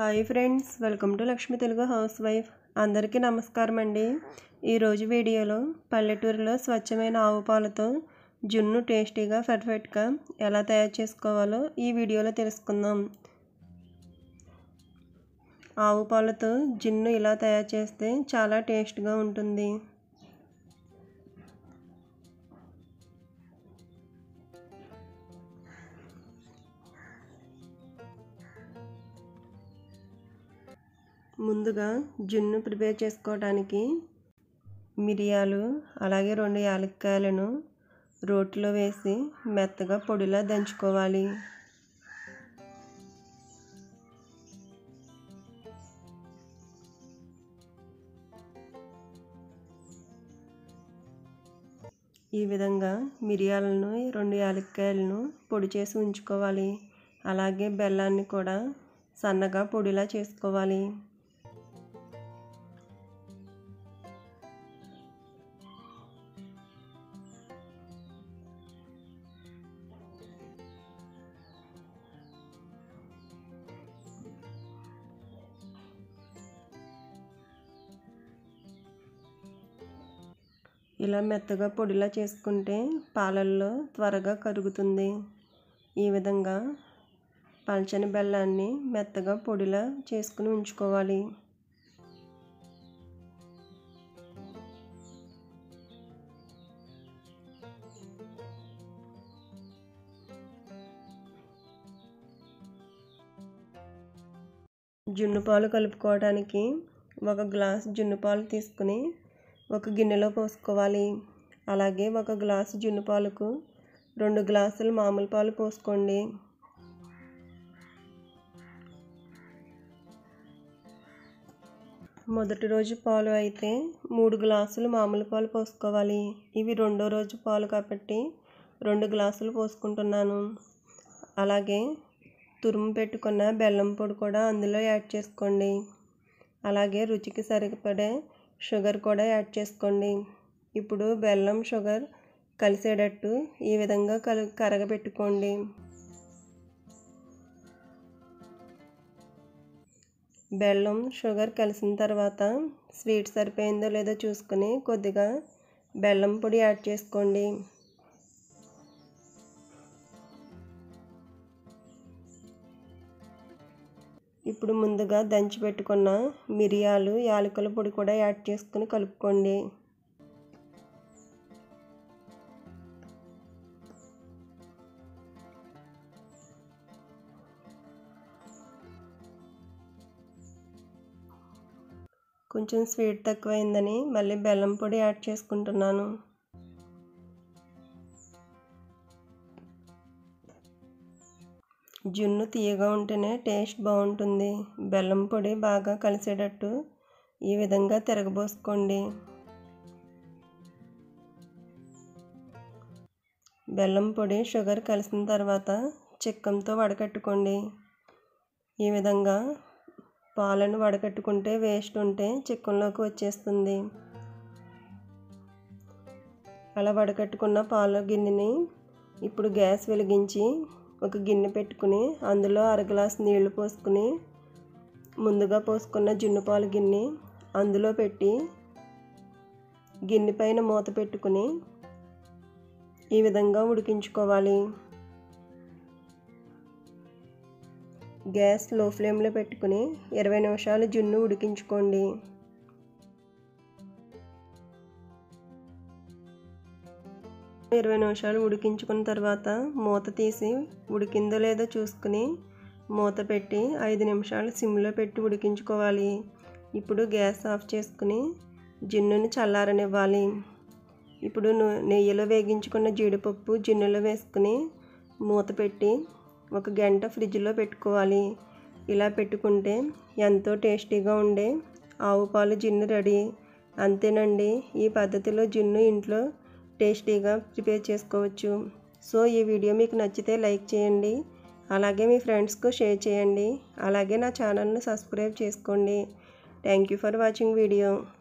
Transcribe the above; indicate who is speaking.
Speaker 1: hi friends welcome to Lakshmi Telugu housewife అందరికీ నమస్కారం అండి ఈరోజు వీడియోలో పల్లెటూరులో స్వచ్ఛమైన ఆవు పాలతో జున్ను టేస్టీగా పర్ఫెక్ట్గా ఎలా తయారు చేసుకోవాలో ఈ వీడియోలో తెలుసుకుందాం ఆవు పాలతో జున్ను ఇలా తయారు చేస్తే చాలా టేస్ట్గా ఉంటుంది ముందుగా జున్ను ప్రిపేర్ చేసుకోవడానికి మిరియాలు అలాగే రెండు యాలక్కాయలను రోట్లో వేసి మెత్తగా పొడిలా దంచుకోవాలి ఈ విధంగా మిరియాలను రెండు యాలక్కాయలను పొడి చేసి ఉంచుకోవాలి అలాగే బెల్లాన్ని కూడా సన్నగా పొడిలా చేసుకోవాలి ఇలా మెత్తగా పొడిలా చేసుకుంటే పాలల్లో త్వరగా కరుగుతుంది ఈ విధంగా పల్చని బెల్లాన్ని మెత్తగా పొడిలా చేసుకుని ఉంచుకోవాలి జున్ను పాలు కలుపుకోవడానికి ఒక గ్లాస్ జున్ను పాలు తీసుకుని ఒక గిన్నెలో పోసుకోవాలి అలాగే ఒక గ్లాసు జున్ను పాలకు రెండు గ్లాసులు మామూలు పాలు పోసుకోండి మొదటి రోజు పాలు అయితే మూడు గ్లాసులు మామూలు పాలు పోసుకోవాలి ఇవి రెండో రోజు పాలు కాబట్టి రెండు గ్లాసులు పోసుకుంటున్నాను అలాగే తురుము పెట్టుకున్న బెల్లం పొడి కూడా అందులో యాడ్ చేసుకోండి అలాగే రుచికి సరిపడే షుగర్ కూడా యాడ్ చేసుకోండి ఇప్పుడు బెల్లం షుగర్ కలిసేటట్టు ఈ విధంగా కలు కరగబెట్టుకోండి బెల్లం షుగర్ కలిసిన తర్వాత స్వీట్ సరిపోయిందో లేదో చూసుకుని కొద్దిగా బెల్లం పొడి యాడ్ చేసుకోండి ఇప్పుడు ముందుగా దంచి పెట్టుకున్న మిరియాలు యాలకుల పొడి కూడా యాడ్ చేసుకుని కలుపుకోండి కొంచెం స్వీట్ తక్కువైందని మళ్ళీ బెల్లం పొడి యాడ్ చేసుకుంటున్నాను జున్ను తీయగా ఉంటేనే టేస్ట్ బాగుంటుంది బెల్లం పొడి బాగా కలిసేటట్టు ఈ విధంగా తిరగబోసుకోండి బెల్లం పొడి షుగర్ కలిసిన తర్వాత చిక్కంతో వడకట్టుకోండి ఈ విధంగా పాలను వడకట్టుకుంటే వేస్ట్ ఉంటే చిక్కంలోకి వచ్చేస్తుంది అలా వడకట్టుకున్న పాల గిన్నెని ఇప్పుడు గ్యాస్ వెలిగించి ఒక గిన్నె పెట్టుకుని అందులో అర గ్లాస్ నీళ్లు పోసుకుని ముందుగా పోసుకున్న జున్ను పాలు గిన్నె అందులో పెట్టి గిన్నె పైన మూత పెట్టుకుని ఈ విధంగా ఉడికించుకోవాలి గ్యాస్ లో ఫ్లేమ్లో పెట్టుకుని ఇరవై నిమిషాలు జున్ను ఉడికించుకోండి ఇరవై నిమిషాలు ఉడికించుకున్న తర్వాత మూత తీసి ఉడికిందో లేదో చూసుకుని మూత పెట్టి ఐదు నిమిషాలు సిమ్లో పెట్టి ఉడికించుకోవాలి ఇప్పుడు గ్యాస్ ఆఫ్ చేసుకుని జున్నుని చల్లారనివ్వాలి ఇప్పుడు నెయ్యిలో వేగించుకున్న జీడిపప్పు జిన్నులో వేసుకుని మూత పెట్టి ఒక గంట ఫ్రిడ్జ్లో పెట్టుకోవాలి ఇలా పెట్టుకుంటే ఎంతో టేస్టీగా ఉండే ఆవు పాలు జిన్ను రెడీ అంతేనండి ఈ పద్ధతిలో జున్ను ఇంట్లో టేస్టీగా ప్రిపేర్ చేసుకోవచ్చు సో ఈ వీడియో మీకు నచ్చితే లైక్ చేయండి అలాగే మీ ఫ్రెండ్స్కు షేర్ చేయండి అలాగే నా ఛానల్ను సబ్స్క్రైబ్ చేసుకోండి thank you for watching video